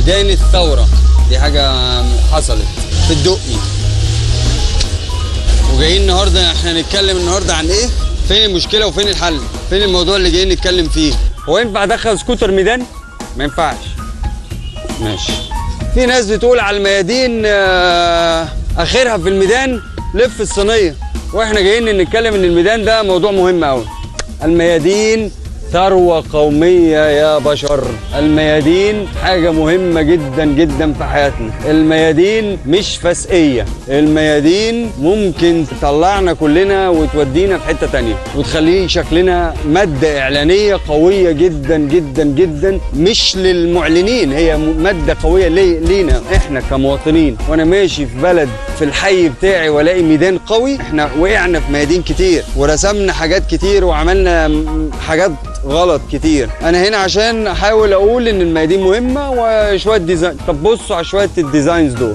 ميدان الثورة دي حاجة حصلت في الدقي وجايين النهارده احنا هنتكلم النهارده عن ايه؟ فين المشكلة وفين الحل؟ فين الموضوع اللي جايين نتكلم فيه؟ هو ينفع ادخل سكوتر ميدان؟ ما ينفعش ماشي في ناس بتقول على الميادين آه، اخرها في الميدان لف الصينيه واحنا جايين نتكلم ان الميدان ده موضوع مهم قوي الميادين ثروة قومية يا بشر الميادين حاجة مهمة جدا جدا في حياتنا الميادين مش فسقية الميادين ممكن تطلعنا كلنا وتودينا في حتة تانية وتخليه شكلنا مادة إعلانية قوية جدا جدا جدا مش للمعلنين هي م- مادة قوية لي لينا احنا كمواطنين وانا ماشي في بلد في الحي بتاعي والاقي ميدان قوي احنا وقعنا في ميادين كتير ورسمنا حاجات كتير وعملنا م- حاجات غلط كتير انا هنا عشان احاول اقول ان الميادين مهمه وشويه ديزاين طب بصوا على شويه الديزاينز دول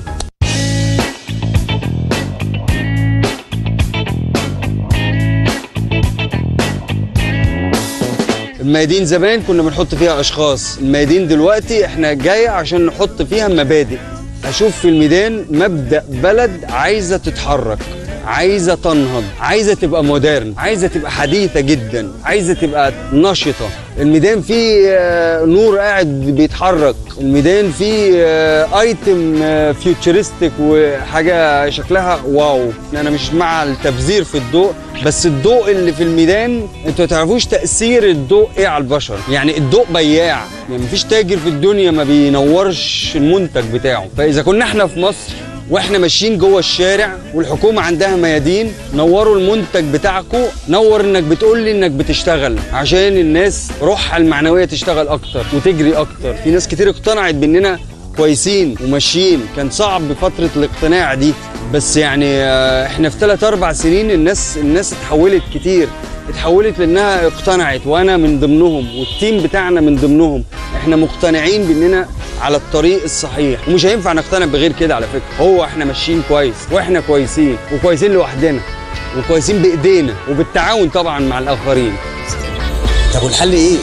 الميادين زمان كنا بنحط فيها اشخاص الميادين دلوقتي احنا جايه عشان نحط فيها مبادئ اشوف في الميدان مبدا بلد عايزه تتحرك عايزه تنهض عايزه تبقى مودرن عايزه تبقى حديثه جدا عايزه تبقى نشطه الميدان فيه آه، نور قاعد بيتحرك الميدان فيه آه، ايتم آه، فيوتشرستيك وحاجه شكلها واو انا مش مع التبذير في الضوء بس الضوء اللي في الميدان انتوا ما تعرفوش تاثير الضوء ايه على البشر يعني الضوء بياع يعني مفيش تاجر في الدنيا ما بينورش المنتج بتاعه فاذا كنا احنا في مصر واحنا ماشيين جوه الشارع والحكومه عندها ميادين نوروا المنتج بتاعكم نور انك بتقول لي انك بتشتغل عشان الناس روحها المعنويه تشتغل اكتر وتجري اكتر في ناس كتير اقتنعت باننا كويسين وماشيين كان صعب فتره الاقتناع دي بس يعني آه، احنا في ثلاث اربع سنين الناس الناس اتحولت كتير اتحولت لانها اقتنعت وانا من ضمنهم والتيم بتاعنا من ضمنهم احنا مقتنعين باننا على الطريق الصحيح ومش هينفع نقتنع بغير كده على فكره هو احنا ماشيين كويس واحنا كويسين وكويسين لوحدنا وكويسين بايدينا وبالتعاون طبعا مع الاخرين طب والحل ايه؟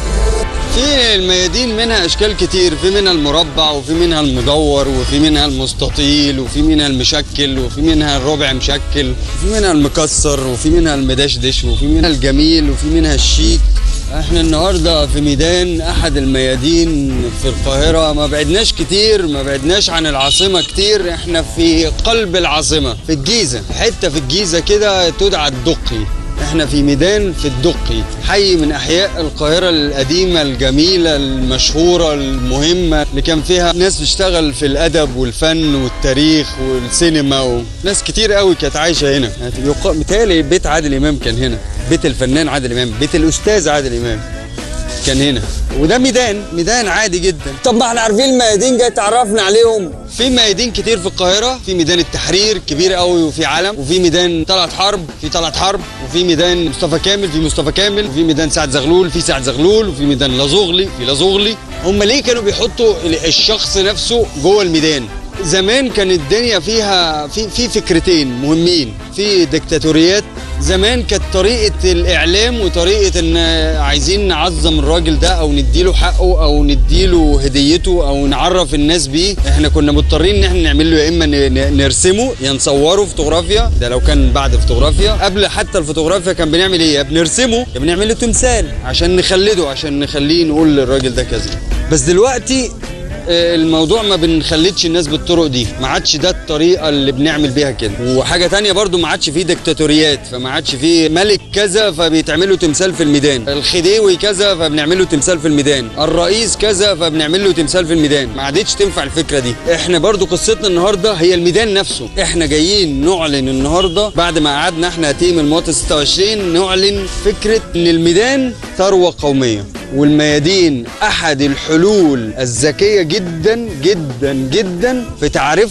في الميادين منها اشكال كتير في منها المربع وفي منها المدور وفي منها المستطيل وفي منها المشكل وفي منها الربع مشكل وفي منها المكسر وفي منها المدشدش وفي منها الجميل وفي منها الشيك احنا النهارده في ميدان احد الميادين في القاهره ما بعدناش كتير ما بعدناش عن العاصمه كتير احنا في قلب العاصمه في الجيزه حته في الجيزه كده تدعى الدقي احنا في ميدان في الدقي حي من احياء القاهره القديمه الجميله المشهوره المهمه اللي كان فيها ناس بتشتغل في الادب والفن والتاريخ والسينما وناس كتير قوي كانت عايشه هنا يقا- متهيألي بيت عادل امام كان هنا بيت الفنان عادل امام بيت الاستاذ عادل امام كان هنا وده ميدان ميدان عادي جدا طب ما احنا عارفين الميادين جاي تعرفنا عليهم في ميادين كتير في القاهرة في ميدان التحرير كبير قوي وفي علم وفي ميدان طلعت حرب في طلعت حرب وفي ميدان مصطفى كامل في مصطفى كامل وفي ميدان سعد زغلول في سعد زغلول وفي ميدان لازغلي في لازغلي هم ليه كانوا بيحطوا ال- الشخص نفسه جوه الميدان زمان كان الدنيا فيها في في فكرتين مهمين في ديكتاتوريات زمان كانت طريقة الإعلام وطريقة إن عايزين نعظم الراجل ده أو نديله حقه أو نديله هديته أو نعرف الناس بيه إحنا كنا مضطرين إن إحنا نعمل له يا إما ن- ن- نرسمه يا نصوره فوتوغرافيا ده لو كان بعد فوتوغرافيا قبل حتى الفوتوغرافيا كان بنعمل إيه؟ يا بنرسمه يا بنعمل له تمثال عشان نخلده عشان نخليه نقول للراجل ده كذا بس دلوقتي آه، الموضوع ما بنخليتش الناس بالطرق دي ما عادش ده الطريقه اللي بنعمل بيها كده وحاجه تانية برضو ما عادش فيه ديكتاتوريات فما عادش فيه ملك كذا فبيتعمل له تمثال في الميدان الخديوي كذا فبنعمل له تمثال في الميدان الرئيس كذا فبنعمل له تمثال في الميدان ما عادتش تنفع الفكره دي احنا برضو قصتنا النهارده هي الميدان نفسه احنا جايين نعلن النهارده بعد ما قعدنا احنا تيم المواطن 26 نعلن فكره ان الميدان ثروه قوميه والميادين احد الحلول الذكيه جدا جدا جدا في تعريفنا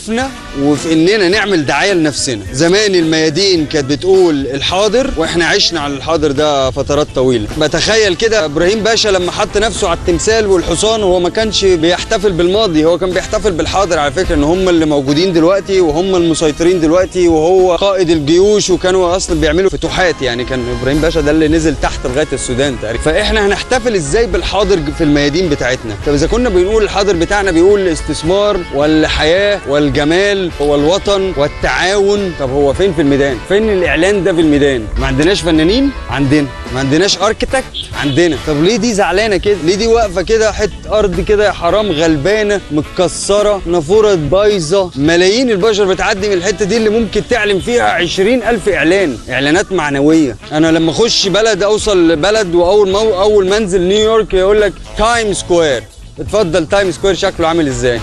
وفي اننا نعمل دعايه لنفسنا زمان الميادين كانت بتقول الحاضر واحنا عشنا على الحاضر ده فترات طويله بتخيل كده ابراهيم باشا لما حط نفسه على التمثال والحصان هو ما كانش بيحتفل بالماضي هو كان بيحتفل بالحاضر على فكره ان هم اللي موجودين دلوقتي وهم المسيطرين دلوقتي وهو قائد الجيوش وكانوا اصلا بيعملوا فتوحات يعني كان ابراهيم باشا ده اللي نزل تحت لغايه السودان تقريبا فاحنا هنحتفل ازاي بالحاضر في الميادين بتاعتنا طب اذا كنا بنقول الحاضر بتاعنا بيقول الاستثمار والحياه والجمال والوطن والتعاون طب هو فين في الميدان فين الاعلان ده في الميدان ما عندناش فنانين عندنا ما عندناش اركيتكت عندنا طب ليه دي زعلانه كده ليه دي واقفه كده حته ارض كده يا حرام غلبانه متكسره نافوره بايظه ملايين البشر بتعدي من الحته دي اللي ممكن تعلن فيها عشرين ألف إعلان إعلانات معنوية أنا لما أخش بلد أوصل بلد وأول ما أول ما أنزل نيويورك يقول لك تايم سكوير اتفضل تايم سكوير شكله عامل إزاي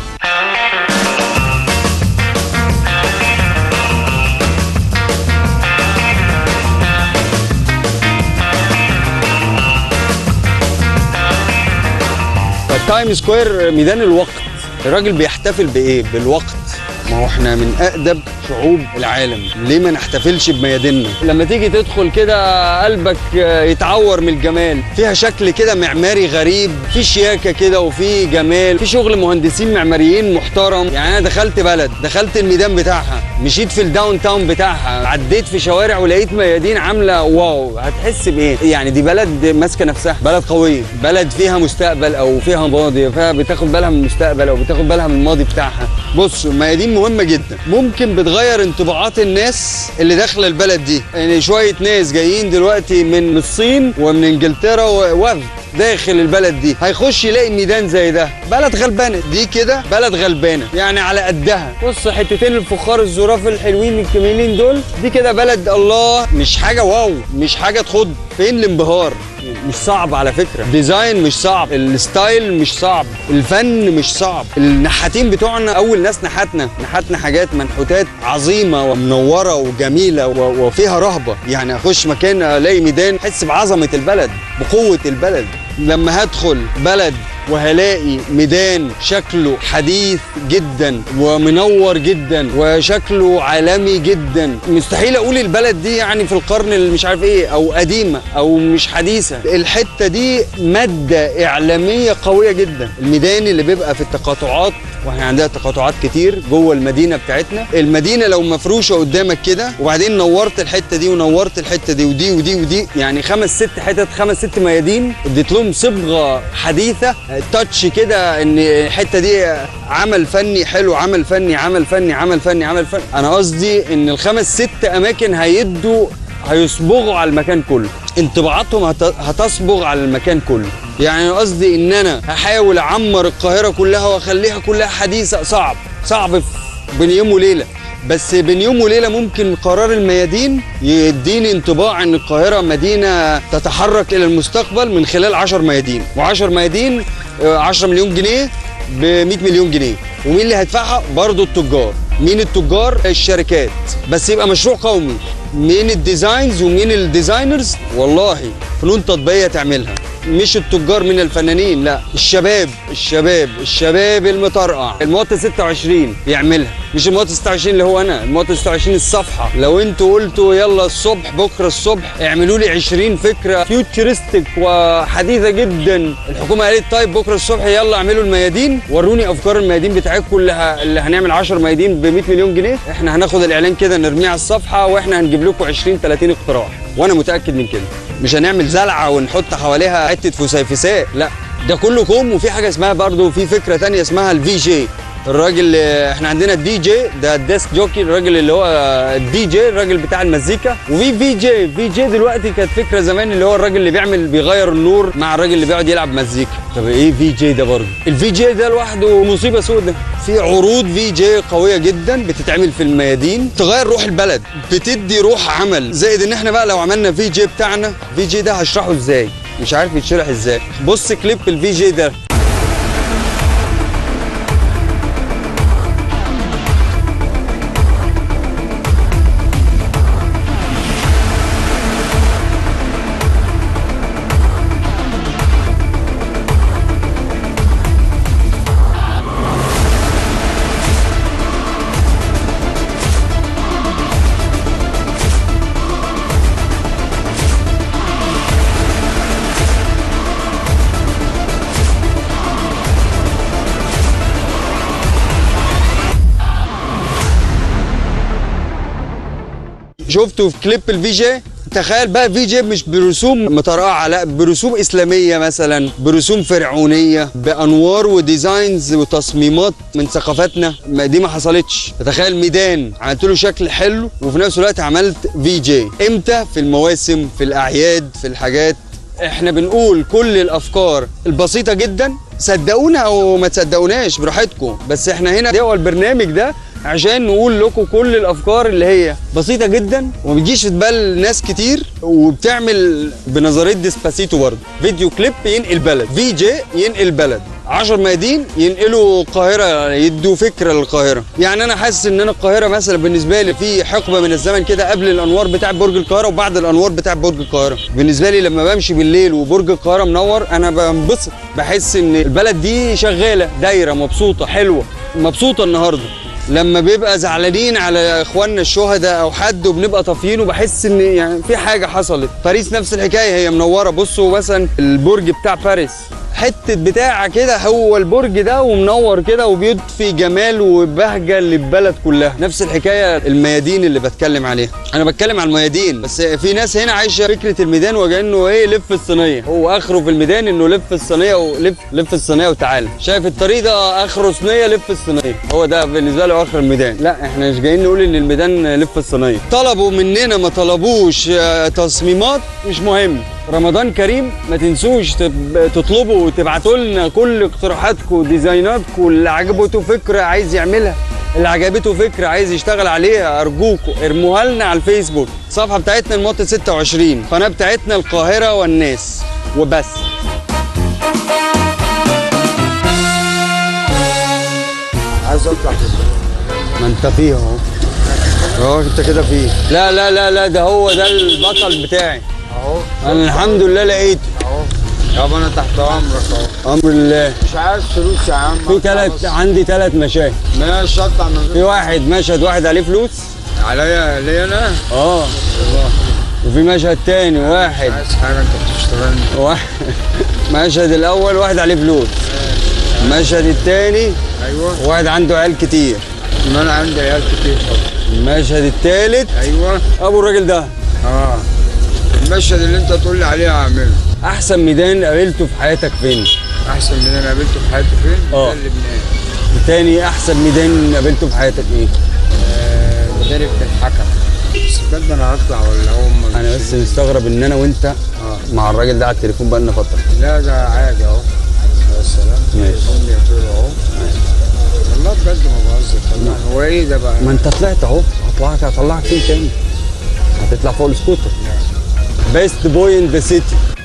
فالتايم سكوير ميدان الوقت الراجل بيحتفل بايه بالوقت ما هو احنا من اقدم شعوب العالم ليه ما نحتفلش بمياديننا لما تيجي تدخل كده قلبك يتعور من الجمال فيها شكل كده معماري غريب في شياكه كده وفي جمال في شغل مهندسين معماريين محترم يعني انا دخلت بلد دخلت الميدان بتاعها مشيت في الداون تاون بتاعها عديت في شوارع ولقيت ميادين عامله واو هتحس بايه يعني دي بلد ماسكه نفسها بلد قويه بلد فيها مستقبل او فيها ماضي فيها بتاخد بالها من المستقبل او بتاخد بالها من الماضي بتاعها بص ميادين مهمه جدا ممكن بتغير انطباعات الناس اللي داخله البلد دي يعني شويه ناس جايين دلوقتي من الصين ومن انجلترا ووفد داخل البلد دي هيخش يلاقي ميدان زي ده بلد غلبانه دي كده بلد غلبانه يعني على قدها بص حتتين الفخار الظراف الحلوين الجميلين دول دي كده بلد الله مش حاجه واو مش حاجه تخض فين الانبهار مش صعب على فكره ديزاين مش صعب الستايل مش صعب الفن مش صعب النحاتين بتوعنا اول ناس نحتنا نحتنا حاجات منحوتات عظيمه ومنوره وجميله و- وفيها رهبه يعني اخش مكان الاقي ميدان احس بعظمه البلد بقوه البلد لما هدخل بلد وهلاقي ميدان شكله حديث جدا ومنور جدا وشكله عالمي جدا مستحيل اقول البلد دي يعني في القرن اللي مش عارف ايه او قديمه او مش حديثه الحته دي ماده اعلاميه قويه جدا الميدان اللي بيبقى في التقاطعات واحنا عندنا تقاطعات كتير جوه المدينه بتاعتنا المدينه لو مفروشه قدامك كده وبعدين نورت الحته دي ونورت الحته دي ودي ودي ودي يعني خمس ست حتت خمس ست ميادين اديت لهم صبغه حديثه تاتش كده ان الحته دي عمل فني حلو عمل فني عمل فني عمل فني عمل فني انا قصدي ان الخمس ست اماكن هيدوا هيصبغوا على المكان كله انطباعاتهم هت- هتصبغ على المكان كله يعني قصدي ان انا هحاول اعمر القاهره كلها واخليها كلها حديثه صعب صعب في بين يوم وليله بس بين يوم وليله ممكن قرار الميادين يديني انطباع ان القاهره مدينه تتحرك الى المستقبل من خلال 10 ميادين و10 ميادين آه، 10 مليون جنيه ب 100 مليون جنيه ومين اللي هيدفعها برضه التجار مين التجار الشركات بس يبقى مشروع قومي مين الديزاينز ومين الديزاينرز والله فنون تطبيقيه تعملها مش التجار من الفنانين لا الشباب الشباب الشباب المطرقع المواطن 26 يعملها مش المواطن 26 اللي هو انا المواطن 26 الصفحه لو انتوا قلتوا يلا الصبح بكره الصبح اعملوا لي 20 فكره فيوتشرستك وحديثه جدا الحكومه قالت طيب بكره الصبح يلا اعملوا الميادين وروني افكار الميادين بتاعتكم كلها اللي هنعمل 10 ميادين ب 100 مليون جنيه احنا هناخد الاعلان كده نرميه على الصفحه واحنا هنجيب لكم 20 30 اقتراح وانا متاكد من كده مش هنعمل زلعه ونحط حواليها حته فسيفساء لا ده كله كوم وفي حاجه اسمها برضو في فكره تانية اسمها الفي جي الراجل اللي- احنا عندنا الدي جي ده الديسك جوكي الراجل اللي هو الدي جي الراجل بتاع المزيكا وفي في جي في جي دلوقتي كانت فكره زمان اللي هو الراجل اللي بيعمل بيغير النور مع الراجل اللي بيقعد يلعب مزيكا طب ايه في جي ده برضه الفي جي ده لوحده مصيبه سودة في عروض في جي قويه جدا بتتعمل في الميادين تغير روح البلد بتدي روح عمل زائد ان احنا بقى لو عملنا في جي بتاعنا في جي ده هشرحه ازاي مش عارف يتشرح ازاي بص كليب الفي جي ده شفته في كليب الفي جي تخيل بقى في جي مش برسوم مترقعه لا برسوم اسلاميه مثلا برسوم فرعونيه بانوار وديزاينز وتصميمات من ثقافتنا ما دي ما حصلتش تخيل ميدان عملت له شكل حلو وفي نفس الوقت عملت في جي امتى في المواسم في الاعياد في الحاجات احنا بنقول كل الافكار البسيطه جدا صدقونا او ما تصدقوناش براحتكم بس احنا هنا هو البرنامج ده عشان نقول لكم كل الافكار اللي هي بسيطه جدا وما بتجيش في بال ناس كتير وبتعمل بنظريه ديسباسيتو برضه فيديو كليب ينقل بلد في جي ينقل بلد 10 ميادين ينقلوا القاهره يدوا فكره للقاهره يعني انا حاسس ان انا القاهره مثلا بالنسبه لي في حقبه من الزمن كده قبل الانوار بتاع برج القاهره وبعد الانوار بتاع برج القاهره بالنسبه لي لما بمشي بالليل وبرج القاهره منور انا بنبسط بحس ان البلد دي شغاله دايره مبسوطه حلوه مبسوطه النهارده لما بيبقى زعلانين على اخواننا الشهداء او حد وبنبقى طافيين وبحس ان يعني في حاجه حصلت باريس نفس الحكايه هي منوره بصوا مثلا البرج بتاع باريس حته بتاع كده هو البرج ده ومنور كده وبيضفي جمال وبهجه للبلد كلها نفس الحكايه الميادين اللي بتكلم عليها انا بتكلم عن الميادين بس في ناس هنا عايشه فكره الميدان وكانه ايه لف الصينيه هو اخره في الميدان انه لف الصينيه ولف لف الصينيه وتعالى شايف الطريق ده اخره صينيه لف الصينيه هو ده بالنسبه له اخر الميدان لا احنا مش جايين نقول ان الميدان لف الصينيه طلبوا مننا ما طلبوش آه، تصميمات مش مهم رمضان كريم ما تنسوش تب- تطلبوا وتبعتوا لنا كل اقتراحاتكم وديزايناتكم اللي عجبته فكره عايز يعملها اللي عجبته فكره عايز يشتغل عليها ارجوكم ارموها لنا على الفيسبوك الصفحه بتاعتنا المواطن 26 القناه بتاعتنا القاهره والناس وبس عايز اطلع ما انت فيه اهو اهو انت كده فيه لا لا لا لا ده هو ده البطل بتاعي اهو انا الحمد لله لقيته اهو يابا انا تحت امرك اهو امر الله مش عايز فلوس يا عم في ثلاث عندي ثلاث مشاهد ماشي اطلع من في غير واحد مشهد واحد عليه فلوس عليا ليا انا اه وفي مشهد تاني واحد عايز حاجه انت بتشتغلني واحد المشهد الاول واحد عليه فلوس المشهد التاني ايوه واحد عنده عيال كتير ما انا عندي عيال كتير طبعا المشهد التالت ايوه ابو الراجل ده اه المشهد اللي انت تقول لي عليه هعمله احسن ميدان قابلته في حياتك فين احسن من اللي قابلته في حياتي فين؟ اه. ده لبنان تاني احسن ميدان قابلته في حياتك ايه آه، مدرب في الحكم بس بجد انا هطلع ولا هم انا بس مستغرب ان انا وانت اه مع الراجل ده على التليفون بقالنا فتره لا ده عادي اهو يا سلام ماشي. تليفون يطير اهو والله بجد ما بهزر والله هو ايه ده بقى؟ ما انت طلعت اهو هطلعك هطلعك فين تاني هتطلع فوق السكوتر بيست بوي ان ذا سيتي